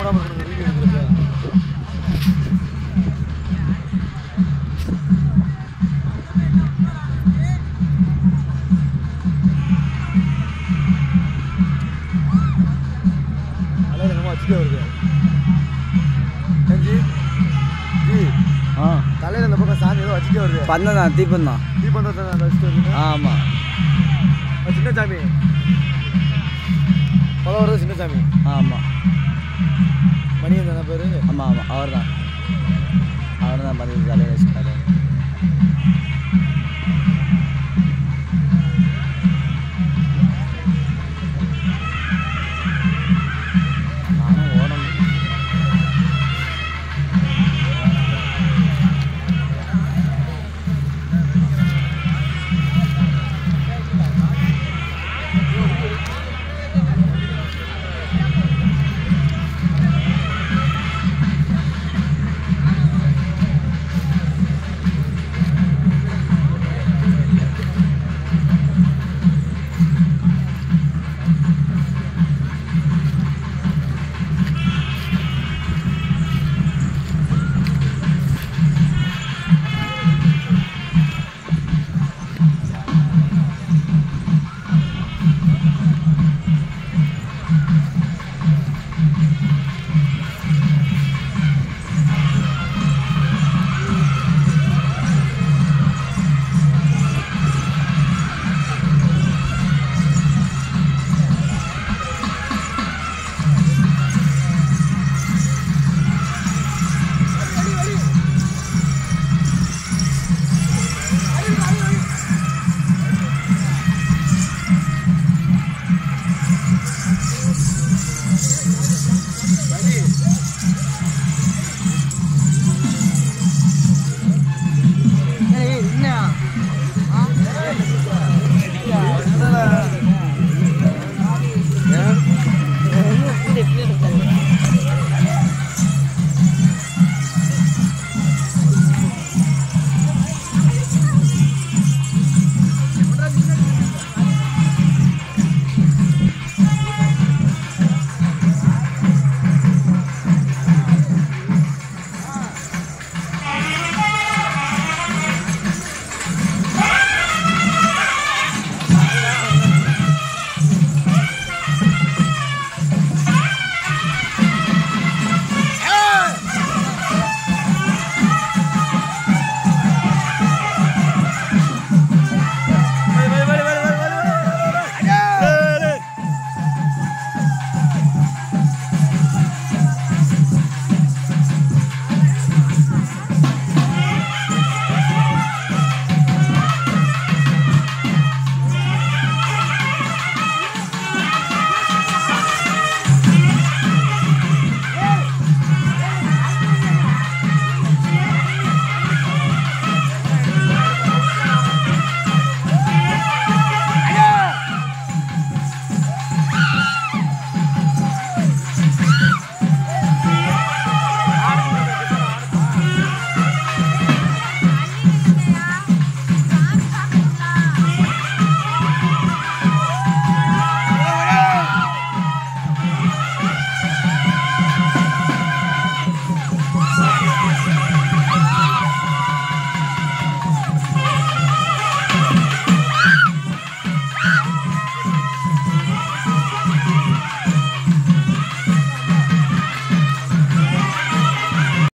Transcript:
மூடாமல் இருக்கணும் வீடியோ எடுக்கிறப்ப அலையில என்னமோ வச்சுட்டே வருது ஏன் ஜி ஜி ஆ தலையில இந்த பக்கம் சாமி ஏதோ வச்சுட்டே வருது பந்தம் தான் தீபம் தான் தீபந்தத்தை அந்த வச்சுட்டு வருது ஆமாம் அது சின்ன சாமி பல வருது சின்ன சாமி ஆமாம் மணியன் தானே பேரு ஆமாம் ஆமாம் அவர் தான் அவர் தான் பதிவு தலையில் வச்சுட்டாரு